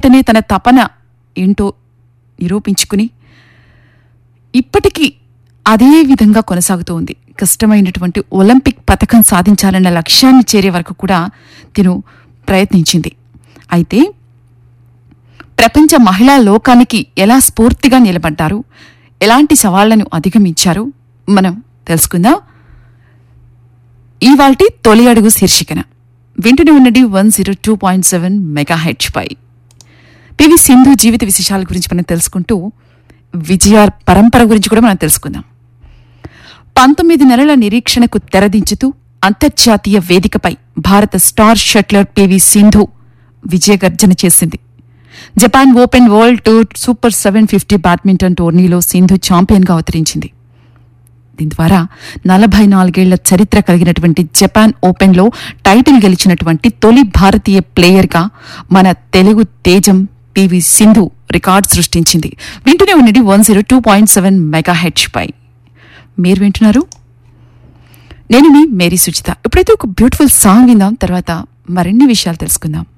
వెంటనే తన తపన ఏంటో నిరూపించుకుని ఇప్పటికీ అదే విధంగా కొనసాగుతూ ఉంది కష్టమైనటువంటి ఒలింపిక్ పథకం సాధించాలన్న లక్ష్యాన్ని చేరే వరకు కూడా తిను ప్రయత్నించింది అయితే ప్రపంచ మహిళా లోకానికి ఎలా స్ఫూర్తిగా నిలబడ్డారు ఎలాంటి సవాళ్లను అధిగమించారు మనం తెలుసుకుందాం ఇవాల్టి తొలి అడుగు శీర్షికన వింటూనే ఉన్నది one zero two point seven mega H పై పివి సింధు జీవిత విశేషాల గురించి మనం తెలుసుకుంటూ విజయ పరంపర గురించి కూడా మనం తెలుసుకుందాం పంతొమ్మిది నెలల నిరీక్షణకు తెరదించుతూ అంతర్జాతీయ వేదికపై భారత స్టార్ షట్లర్ పివి సింధు విజయగర్జన చేసింది Japan Open World Tour Super seven fifty badminton టోర్నీలో సింధు ఛాంపియన్గా అవతరించింది దీని ద్వారా నలభై నాలుగేళ్ల చరిత్ర కలిగినటువంటి జపాన్ ఓపెన్లో టైటిల్ గెలిచినటువంటి తొలి భారతీయ ప్లేయర్గా మన తెలుగు తేజం పివి సింధు రికార్డ్ సృష్టించింది వింటూనే ఉన్నది one zero two point seven mega H పై మీరు వింటున్నారు నేను మీ మేరీ సుచిత ఇప్పుడైతే ఒక బ్యూటిఫుల్ సాంగ్ విందాం తర్వాత మరిన్ని విషయాలు తెలుసుకుందాం